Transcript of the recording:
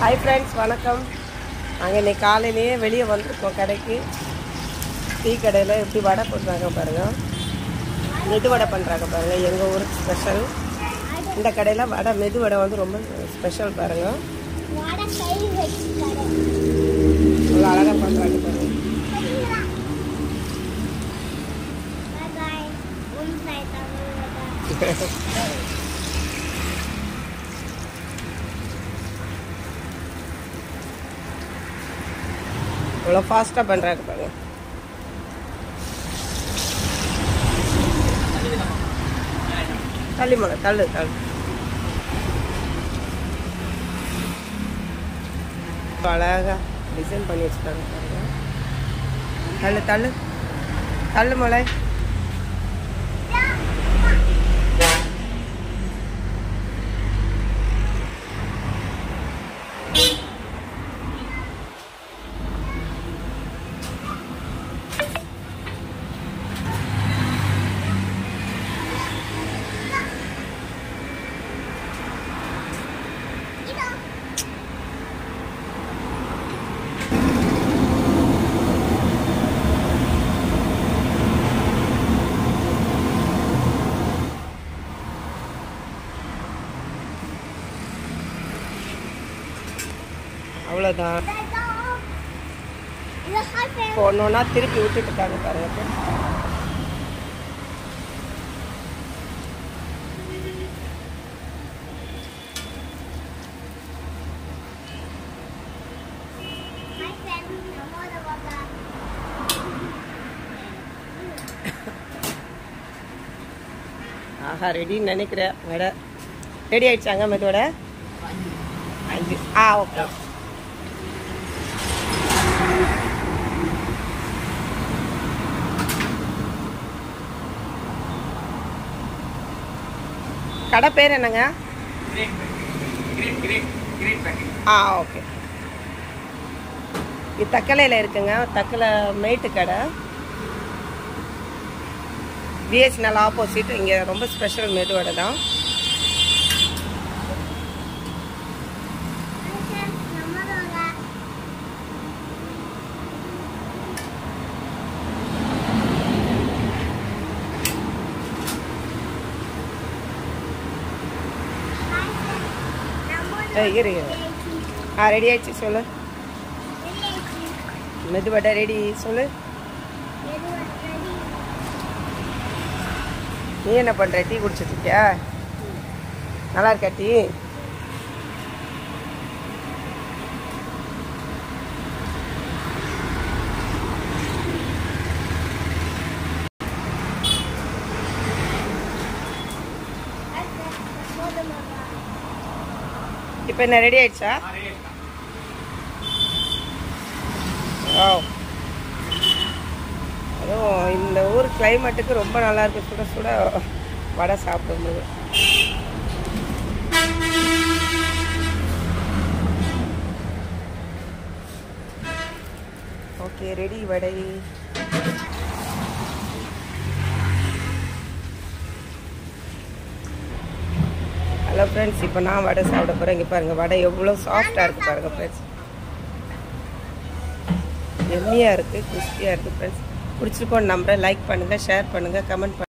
Hi friends வணக்கம் நாங்கள் இன்னைக்கு காலையிலேயே வெளியே வந்திருக்கோம் கடைக்கு டீ கடையில் எப்படி வடை பண்ணுறாங்க பாருங்கள் மெது வடை பண்ணுறாங்க பாருங்கள் எங்கள் ஊருக்கு ஸ்பெஷல் இந்த கடையில் வடை மெது வடை வந்து ரொம்ப ஸ்பெஷல் பாருங்கள் வடை கை வச்சு கடை அவ்வளோ அழகாக பண்ணுறாங்க பாருங்கள் பாய் பாய் உன் சாய் தமிழ் இவ்வளோ ஃபாஸ்ட்டாக பண்ணுறாங்க பாருங்கள் தள்ளி மலை தள்ளு தள்ளு அழகா டிசைன் பண்ணி வச்சுட்டாங்க பாருங்க தள்ளு தள்ளு தள்ளு மலை அவ்வளோதான் இது ஹாய் இப்போ ஒன்று ஒன்றா திருப்பி விட்டுட்டு இருக்காங்க பாருங்க இப்போ. ஹாய் ஃப்ரெண்ட்ஸ் நம்மோட வாங்க ஆஹா ரெடின்னு நினைக்கிறேன் வடை ரெடி ஆயிடுச்சாங்க மெதுவோட அஞ்சு ஆ ஓகே கடை பேர் என்னங்க ஆ ஓகே இது தக்கலையில் இருக்குங்க தக்கலை மேட்டு கடை பிஎஸ்என்எல் ஆப்போசிட் இங்கே ரொம்ப ஸ்பெஷல் மெதுவடை தான் ஹாய் ஃப்ரெண்ட்ஸ் நம்மோட வாங்க ஹாய் ஃப்ரெண்ட்ஸ் நம்மோட ஏய், இரு இரு ஆ ரெடி ஆயிடுச்சு சொல்லு மெதுவடை ரெடி சொல்லு நீ என்ன பண்ணுற டீ குடிச்சிட்டு இருக்கியா நல்லா இருக்கா டீ இப்போ என்ன ரெடி ஆயிடுச்சா ஓ அதுவும் இந்த ஊர் கிளைமேட்டுக்கு ரொம்ப நல்லா இருக்கு சுட சுட வடை சாப்பிடும்போது ஓகே ரெடி வடை ஹலோ ஃப்ரெண்ட்ஸ் இப்போ நான் வடை சாப்பிட போகிறேன் இங்கே பாருங்கள் வடை எவ்வளோ சாஃப்டாக இருக்குது பாருங்கள் ஃப்ரெண்ட்ஸ் எம்மியாக இருக்குது கிறிஸ்பியாக இருக்குது ஃப்ரெண்ட்ஸ் பிடிச்சிருக்கோன்னு நம்புறேன் லைக் பண்ணுங்கள் ஷேர் பண்ணுங்கள் கமெண்ட் பண்ணுங்கள்